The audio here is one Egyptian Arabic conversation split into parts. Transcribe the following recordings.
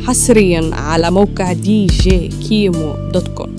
حصريا على موقع دي جي كيمو دوت كوم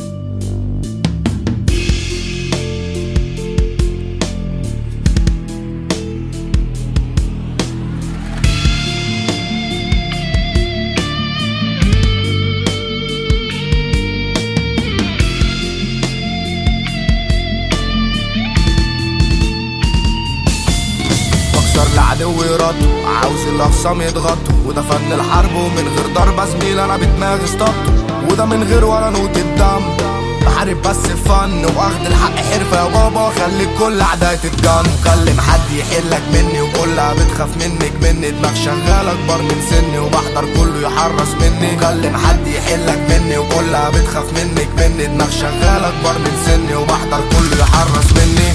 بكسر العدو يردوا عاوز الاخصام يتغطوا وده فن الحرب ومن غير ضربة زميل انا بدماغي اصطدته وده من غير ولا نقطة دم بحارب بس فن واخد الحق حرفة يا بابا خلي الكل اعداء تتجن كلم حد يحلك مني وكلها بتخاف منك مني دماغ شغال اكبر من سني وبحضر كله يحرص مني كلم حد يحلك مني وكلها بتخاف منك مني دماغ شغال اكبر من سني وبحضر كله يحرص مني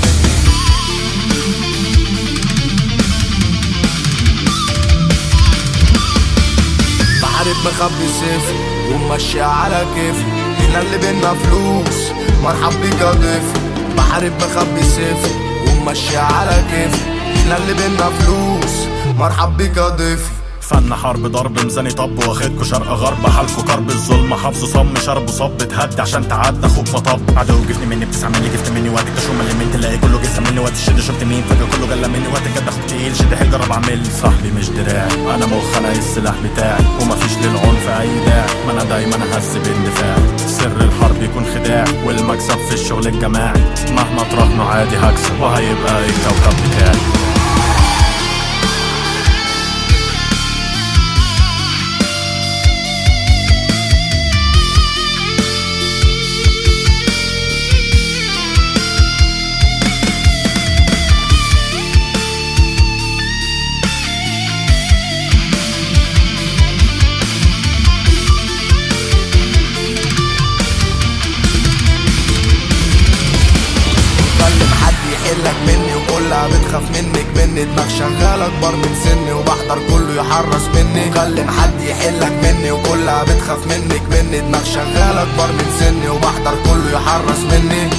بحارب مخبي سيفي وماشي على كيفي هنا اللي بينا فلوس مرحب بيك يا ضيفي بحارب مخبي سيفي وماشي على كيفي هنا اللي بينا فلوس مرحب بيك يا ضيفي فن حرب ضرب ميزاني طب واخدكوا شرق غرب حالكوا كرب الظلم حافظه صم شرب صب تهدي عشان تعدى اخوك مطب عدو جفني مني بتسعة ملي جفت مني وقت الكشوم اللي من تلاقي كله جسم مني وقت الشد شفت مين فجأة كله جلى مني وقت الجد اخوك تقيل شد حيل جرب اعمل صاحبي مش دراعي انا مخ انا السلاح بتاعي ومفيش للعنف اي داعي ما انا دايما احس باندفاعي سر الحرب يكون خداع والمكسب في الشغل الجماعي مهما تراهنوا عادي هكسب وهيبقى الكوكب بتاعي كلم حد يحلك مني وكلها بتخاف منك مني دماغ شغال اكبر من سني وبحضر كله يحرص مني كلم حد يحلك مني وكلها بتخاف منك مني دماغ شغال اكبر من سني وبحضر كله يحرص مني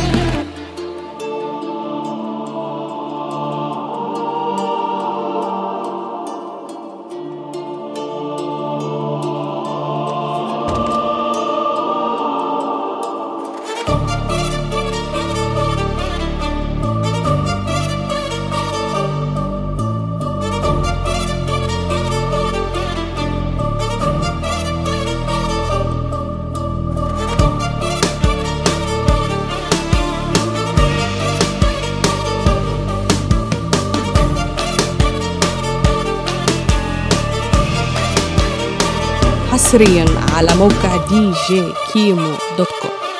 حصريا على موقع دي جي كيمو دوت كوم